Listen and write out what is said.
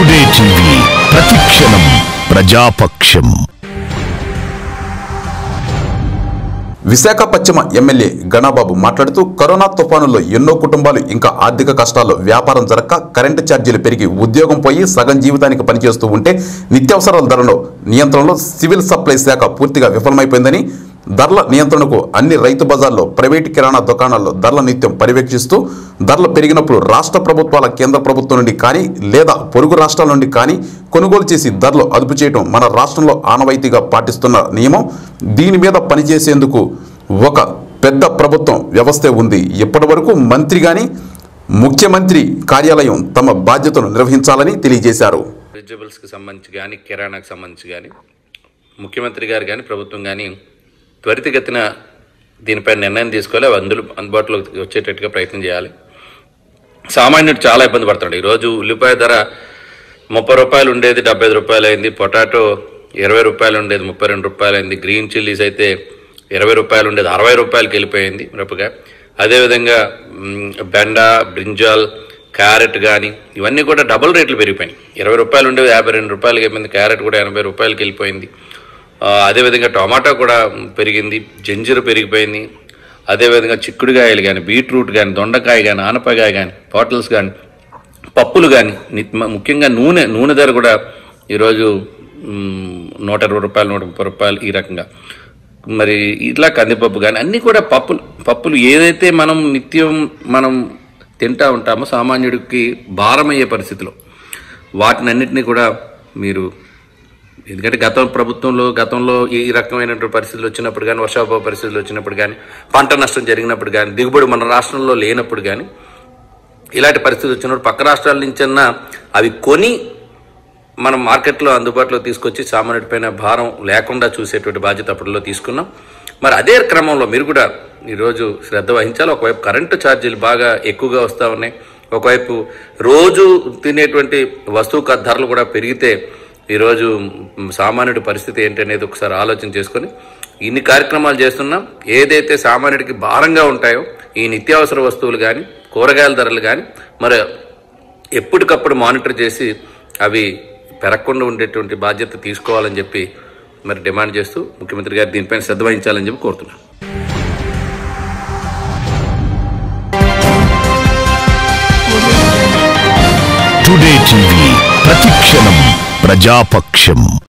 today TV ప్రతిక్షణం ప్రజాపక్షం విశాఖ పశ్చిమ MLA గణాబాబు మాట్లాడుతూ కరోనా తుఫానులో ఎన్నో కుటుంబాలు ఇంకా ఆర్థిక కష్టాల్లో వ్యాపారం జరగక కరెంటు ఛార్జీలు పెరిగి ఉద్యోగం పోయి సగం జీవితానికి పనిచేస్తూ ఉంటే నిత్యావసరాల ధరలో నియంత్రణలో సివిల్ సప్లై శాఖ పూర్తిగా విఫలమైపోయిందని ధరల నియంత్రణకు అన్ని రైతు బజార్లో ప్రైవేటు కిరాణా దుకాణాల్లో ధరల నిత్యం పర్యవేక్షిస్తూ ధరలు పెరిగినప్పుడు రాష్ట్ర ప్రభుత్వాల కేంద్ర ప్రభుత్వం నుండి కానీ లేదా పొరుగు రాష్ట్రాల నుండి కానీ కొనుగోలు చేసి ధరలు అదుపు చేయడం మన రాష్ట్రంలో ఆనవాయితీగా పాటిస్తున్న నియమం దీని మీద పనిచేసేందుకు ఒక పెద్ద ప్రభుత్వం వ్యవస్థే ఉంది ఇప్పటి వరకు మంత్రి కానీ ముఖ్యమంత్రి కార్యాలయం తమ బాధ్యతను నిర్వహించాలని తెలియజేశారు వెజిటబుల్స్కి సంబంధించి కానీ కిరాణాకి సంబంధించి కానీ ముఖ్యమంత్రి గారు కానీ ప్రభుత్వం కానీ త్వరితగతిన దీనిపై నిర్ణయం తీసుకోవాలి అవి అందులో అందుబాటులోకి వచ్చేటట్టుగా ప్రయత్నం చేయాలి సామాన్యుడు చాలా ఇబ్బంది పడుతున్నాడు ఈరోజు ఉల్లిపాయ ధర ముప్పై రూపాయలు ఉండేది డెబ్బై ఐదు రూపాయలు అయింది పొటాటో ఇరవై రూపాయలు ఉండేది ముప్పై రెండు రూపాయలు అయింది గ్రీన్ చిల్లీస్ అయితే ఇరవై రూపాయలు ఉండేది అరవై రూపాయలకి వెళ్ళిపోయింది మిరపకాయ అదేవిధంగా మ్, బెండ బ్రింజాల్ క్యారెట్ కానీ ఇవన్నీ కూడా డబుల్ రేట్లు పెరిగిపోయినాయి ఇరవై రూపాయలు ఉండేది యాభై రెండు రూపాయలకి అయిపోయింది క్యారెట్ కూడా ఎనభై రూపాయలకి వెళ్ళిపోయింది ఆ, అదేవిధంగా టమాటా కూడా పెరిగింది జంజీర పెరిగిపోయింది అదేవిధంగా చిక్కుడుకాయలు కానీ బీట్రూట్ కానీ దొండకాయ కానీ ఆనపకాయ కానీ బాటిల్స్ కానీ పప్పులు కానీ ముఖ్యంగా నూనె నూనె ధర కూడా ఈరోజు మ్, నూట ఇరవై రూపాయలు నూట ముప్పై రూపాయలు ఈ రకంగా మరి ఇట్లా కందిపప్పు కానీ అన్నీ కూడా పప్పులు పప్పులు ఏదైతే మనం నిత్యం మనం తింటా ఉంటామో సామాన్యుడికి భారమయ్యే పరిస్థితిలో వాటిని అన్నిటినీ కూడా మీరు ఎందుకంటే గత ప్రభుత్వంలో గతంలో ఈ రకమైనటువంటి పరిస్థితులు వచ్చినప్పుడు కానీ వర్షాభావ పరిస్థితులు వచ్చినప్పుడు కానీ పంట నష్టం జరిగినప్పుడు కానీ దిగుబడి మన రాష్ట్రంలో లేనప్పుడు కానీ ఇలాంటి పరిస్థితులు వచ్చినప్పుడు పక్క రాష్ట్రాల నుంచన్నా అవి కొని మనం మార్కెట్లో అందుబాటులో తీసుకొచ్చి సామాన్యుడి పైన భారం లేకుండా చూసేటువంటి బాధ్యత అప్పట్లో తీసుకున్నాం మరి అదే క్రమంలో మీరు కూడా ఈరోజు శ్రద్ధ వహించాలి ఒకవైపు కరెంటు ఛార్జీలు బాగా ఎక్కువగా వస్తూ ఉన్నాయి ఒకవైపు రోజు తినేటువంటి వస్తువు క- ధరలు కూడా పెరిగితే ఈరోజు మ్, సామాన్యుడి పరిస్థితి ఏంటి అనేది ఒకసారి ఆలోచన చేసుకొని ఇన్ని కార్యక్రమాలు చేస్తున్నాం ఏదైతే సామాన్యుడికి భారంగా ఉంటాయో ఈ నిత్యావసర వస్తువులు కానీ కూరగాయల ధరలు కానీ మరి ఎప్పటికప్పుడు మానిటర్ చేసి అవి పెరగకుండా ఉండేటువంటి బాధ్యత తీసుకోవాలని చెప్పి మరి డిమాండ్ చేస్తూ ముఖ్యమంత్రి గారు దీనిపైన శ్రద్ధ వహించాలని చెప్పి కోరుతున్నాను టుడే టీవీ ప్రతిక్షణం ప్రజాపక్షం